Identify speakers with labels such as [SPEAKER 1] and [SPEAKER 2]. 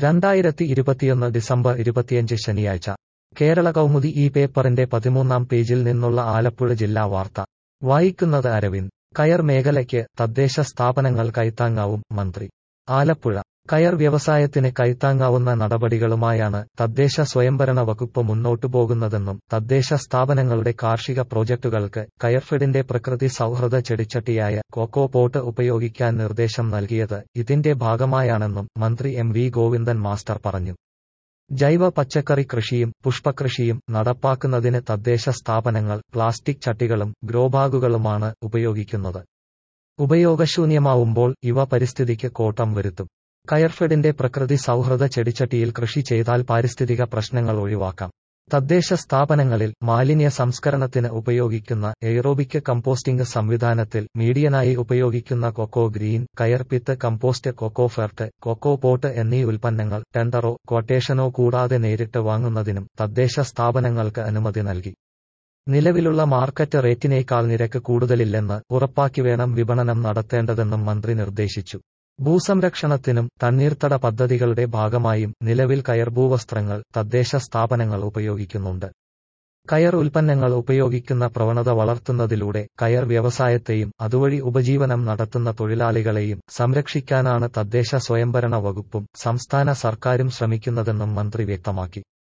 [SPEAKER 1] രണ്ടായിരത്തി ഇരുപത്തിയൊന്ന് ഡിസംബർ ഇരുപത്തിയഞ്ച് ശനിയാഴ്ച കേരള കൗമുദി ഈ പേപ്പറിന്റെ പതിമൂന്നാം പേജിൽ നിന്നുള്ള ആലപ്പുഴ ജില്ലാ വാർത്ത വായിക്കുന്നത് അരവിന്ദ് കയർ മേഖലയ്ക്ക് തദ്ദേശ സ്ഥാപനങ്ങൾ കൈത്താങ്ങാവും മന്ത്രി ആലപ്പുഴ കയർ വ്യവസായത്തിന് കൈത്താങ്ങാവുന്ന നടപടികളുമായാണ് തദ്ദേശ സ്വയംഭരണ വകുപ്പ് മുന്നോട്ടു പോകുന്നതെന്നും തദ്ദേശ സ്ഥാപനങ്ങളുടെ കാർഷിക പ്രോജക്ടുകൾക്ക് കയർഫെഡിന്റെ പ്രകൃതി സൗഹൃദ ചെടിച്ചട്ടിയായ കൊക്കോ പോട്ട് ഉപയോഗിക്കാൻ നിർദ്ദേശം നൽകിയത് ഇതിന്റെ ഭാഗമായാണെന്നും മന്ത്രി എം വി ഗോവിന്ദൻ മാസ്റ്റർ പറഞ്ഞു ജൈവ പച്ചക്കറി കൃഷിയും പുഷ്പകൃഷിയും നടപ്പാക്കുന്നതിന് തദ്ദേശ സ്ഥാപനങ്ങൾ പ്ലാസ്റ്റിക് ചട്ടികളും ഗ്രോബാഗുകളുമാണ് ഉപയോഗിക്കുന്നത് ഉപയോഗശൂന്യമാവുമ്പോൾ ഇവ പരിസ്ഥിതിക്ക് കോട്ടം വരുത്തും കയർഫെഡിന്റെ പ്രകൃതി സൗഹൃദ ചെടിച്ചട്ടിയിൽ കൃഷി ചെയ്താൽ പാരിസ്ഥിതിക പ്രശ്നങ്ങൾ ഒഴിവാക്കാം തദ്ദേശ സ്ഥാപനങ്ങളിൽ മാലിന്യ സംസ്കരണത്തിന് ഉപയോഗിക്കുന്ന എയ്റോബിക് കമ്പോസ്റ്റിംഗ് സംവിധാനത്തിൽ മീഡിയനായി ഉപയോഗിക്കുന്ന കൊക്കോ ഗ്രീൻ കയർപിത്ത് compost coco fert coco pot എന്നീ ഉൽപ്പന്നങ്ങൾ ടെൻഡറോ ക്വട്ടേഷനോ കൂടാതെ നേരിട്ട് വാങ്ങുന്നതിനും തദ്ദേശ സ്ഥാപനങ്ങൾക്ക് അനുമതി നൽകി നിലവിലുള്ള മാർക്കറ്റ് റേറ്റിനേക്കാൾ നിരക്ക് കൂടുതലില്ലെന്ന് ഉറപ്പാക്കി വേണം വിപണനം നടത്തേണ്ടതെന്നും മന്ത്രി നിർദ്ദേശിച്ചു ഭൂസംരക്ഷണത്തിനും തണ്ണീർത്തട പദ്ധതികളുടെ ഭാഗമായും നിലവിൽ കയർഭൂവസ്ത്രങ്ങൾ തദ്ദേശ സ്ഥാപനങ്ങൾ ഉപയോഗിക്കുന്നുണ്ട് കയർ ഉൽപ്പന്നങ്ങൾ ഉപയോഗിക്കുന്ന പ്രവണത വളർത്തുന്നതിലൂടെ കയർ വ്യവസായത്തെയും അതുവഴി ഉപജീവനം നടത്തുന്ന തൊഴിലാളികളെയും സംരക്ഷിക്കാനാണ് തദ്ദേശ സ്വയംഭരണ വകുപ്പും സംസ്ഥാന സർക്കാരും ശ്രമിക്കുന്നതെന്നും മന്ത്രി വ്യക്തമാക്കി